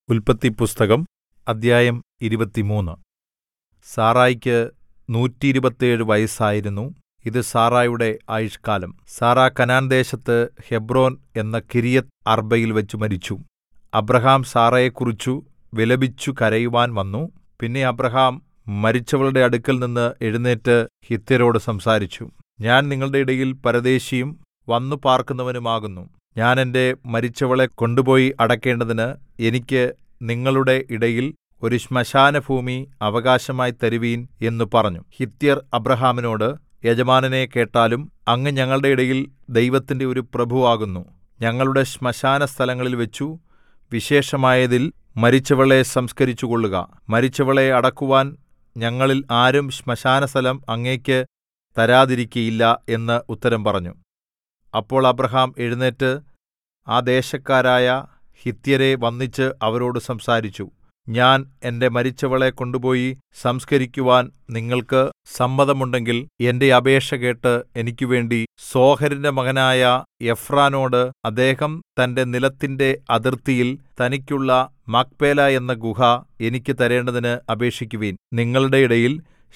ഉല്പത്തിപ്പുസ്തകം അദ്ധ്യായം ഇരുപത്തിമൂന്ന് സാറായ്ക്ക് നൂറ്റിയിരുപത്തേഴ് വയസ്സായിരുന്നു ഇത് സാറായുടെ ആയുഷ്കാലം സാറാ കനാൻദേശത്ത് ഹെബ്രോൻ എന്ന കിര്യത്ത് അർബയിൽവെച്ച് മരിച്ചു അബ്രാഹാം സാറയെക്കുറിച്ചു വിലപിച്ചു കരയുവാൻ വന്നു പിന്നെ അബ്രാഹാം മരിച്ചവളുടെ അടുക്കൽനിന്ന് എഴുന്നേറ്റ് ഹിത്യരോട് സംസാരിച്ചു ഞാൻ നിങ്ങളുടെ ഇടയിൽ പരദേശിയും വന്നു പാർക്കുന്നവനുമാകുന്നു ഞാൻ എന്റെ മരിച്ചവളെ കൊണ്ടുപോയി അടക്കേണ്ടതിന് എനിക്ക് നിങ്ങളുടെ ഇടയിൽ ഒരു ശ്മശാനഭൂമി അവകാശമായി തരുവീൻ എന്നു പറഞ്ഞു ഹിത്യർ അബ്രാഹാമിനോട് യജമാനനെ കേട്ടാലും അങ്ങ് ഞങ്ങളുടെ ഇടയിൽ ദൈവത്തിന്റെ ഒരു പ്രഭുവാകുന്നു ഞങ്ങളുടെ ശ്മശാനസ്ഥലങ്ങളിൽ വെച്ചു വിശേഷമായതിൽ മരിച്ചവളെ സംസ്കരിച്ചുകൊള്ളുക മരിച്ചവളെ അടക്കുവാൻ ഞങ്ങളിൽ ആരും ശ്മശാനസ്ഥലം അങ്ങേക്ക് തരാതിരിക്കയില്ല എന്ന് ഉത്തരം പറഞ്ഞു അപ്പോൾ അബ്രാഹാം എഴുന്നേറ്റ് ആ ദേശക്കാരായ ഹിത്യരെ വന്ദിച്ച് അവരോട് സംസാരിച്ചു ഞാൻ എന്റെ മരിച്ചവളെ കൊണ്ടുപോയി സംസ്കരിക്കുവാൻ നിങ്ങൾക്ക് സമ്മതമുണ്ടെങ്കിൽ എന്റെ അപേക്ഷ കേട്ട് എനിക്കുവേണ്ടി സോഹരിന്റെ മകനായ എഫ്രാനോട് അദ്ദേഹം തന്റെ നിലത്തിന്റെ അതിർത്തിയിൽ തനിക്കുള്ള മക്പേല എന്ന ഗുഹ എനിക്ക് തരേണ്ടതിന് അപേക്ഷിക്കുവിൻ നിങ്ങളുടെ ഇടയിൽ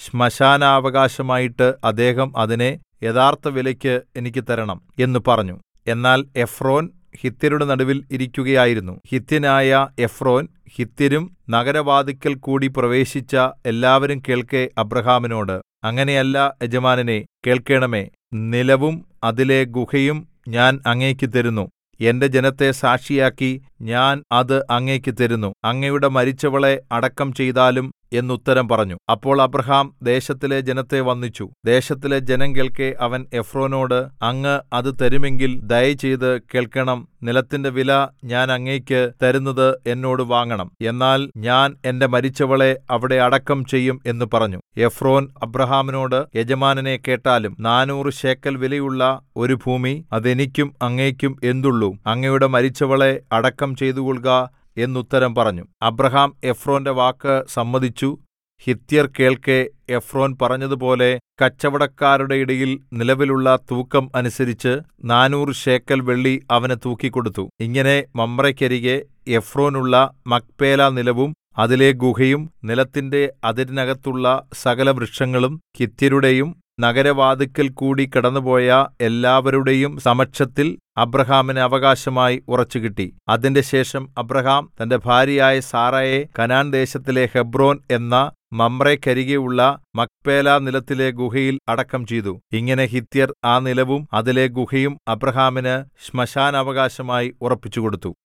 ശ്മശാനാവകാശമായിട്ട് അദ്ദേഹം അതിനെ യഥാർത്ഥ വിലയ്ക്ക് എനിക്ക് തരണം എന്ന് പറഞ്ഞു എന്നാൽ എഫ്രോൻ ഹിത്യരുടെ നടുവിൽ ഇരിക്കുകയായിരുന്നു ഹിത്യനായ എഫ്രോൻ ഹിത്യരും നഗരവാതിക്കൽ കൂടി പ്രവേശിച്ച എല്ലാവരും കേൾക്കെ അബ്രാഹാമിനോട് അങ്ങനെയല്ല യജമാനനെ കേൾക്കേണമേ നിലവും അതിലെ ഗുഹയും ഞാൻ അങ്ങേക്ക് തരുന്നു എന്റെ ജനത്തെ സാക്ഷിയാക്കി ഞാൻ അത് അങ്ങേക്ക് തരുന്നു അങ്ങയുടെ മരിച്ചവളെ അടക്കം ചെയ്താലും എന്നുത്തരം പറഞ്ഞു അപ്പോൾ അബ്രഹാം ദേശത്തിലെ ജനത്തെ വന്ദിച്ചു ദേശത്തിലെ ജനം കേൾക്കെ അവൻ എഫ്രോനോട് അങ്ങ് അത് തരുമെങ്കിൽ ദയചെയ്ത് കേൾക്കണം നിലത്തിന്റെ വില ഞാൻ അങ്ങേക്ക് തരുന്നത് എന്നോട് വാങ്ങണം എന്നാൽ ഞാൻ എന്റെ മരിച്ചവളെ അവിടെ അടക്കം ചെയ്യും എന്ന് പറഞ്ഞു എഫ്രോൻ അബ്രഹാമിനോട് യജമാനനെ കേട്ടാലും നാനൂറ് ശേക്കൽ വിലയുള്ള ഒരു ഭൂമി അതെനിക്കും അങ്ങേക്കും എന്തുള്ളു അങ്ങയുടെ മരിച്ചവളെ അടക്കം ചെയ്തുകൊള്ളുക എന്നുത്തരം പറഞ്ഞു അബ്രഹാം എഫ്രോന്റെ വാക്ക് സമ്മതിച്ചു ഹിത്യർ കേൾക്കെ എഫ്രോൻ പറഞ്ഞതുപോലെ കച്ചവടക്കാരുടെ ഇടയിൽ നിലവിലുള്ള തൂക്കം അനുസരിച്ച് നാനൂറ് ശേക്കൽ വെള്ളി അവന് തൂക്കിക്കൊടുത്തു ഇങ്ങനെ മമ്രയ്ക്കരികെ എഫ്രോനുള്ള മക്പേല നിലവും അതിലെ ഗുഹയും നിലത്തിന്റെ അതിരിനകത്തുള്ള സകല വൃക്ഷങ്ങളും ഹിത്യരുടെയും നഗരവാതിക്കൽ കൂടി കടന്നുപോയ എല്ലാവരുടെയും സമക്ഷത്തിൽ അബ്രഹാമിന് അവകാശമായി ഉറച്ചുകിട്ടി അതിന്റെ ശേഷം അബ്രഹാം തന്റെ ഭാര്യയായ സാറയെ കനാൻ ദേശത്തിലെ ഹെബ്രോൻ എന്ന മമ്രയ്ക്കരികെയുള്ള മക്പേല നിലത്തിലെ ഗുഹയിൽ അടക്കം ചെയ്തു ഇങ്ങനെ ഹിത്യർ ആ നിലവും അതിലെ ഗുഹയും അബ്രഹാമിന് ശ്മശാനാവകാശമായി ഉറപ്പിച്ചുകൊടുത്തു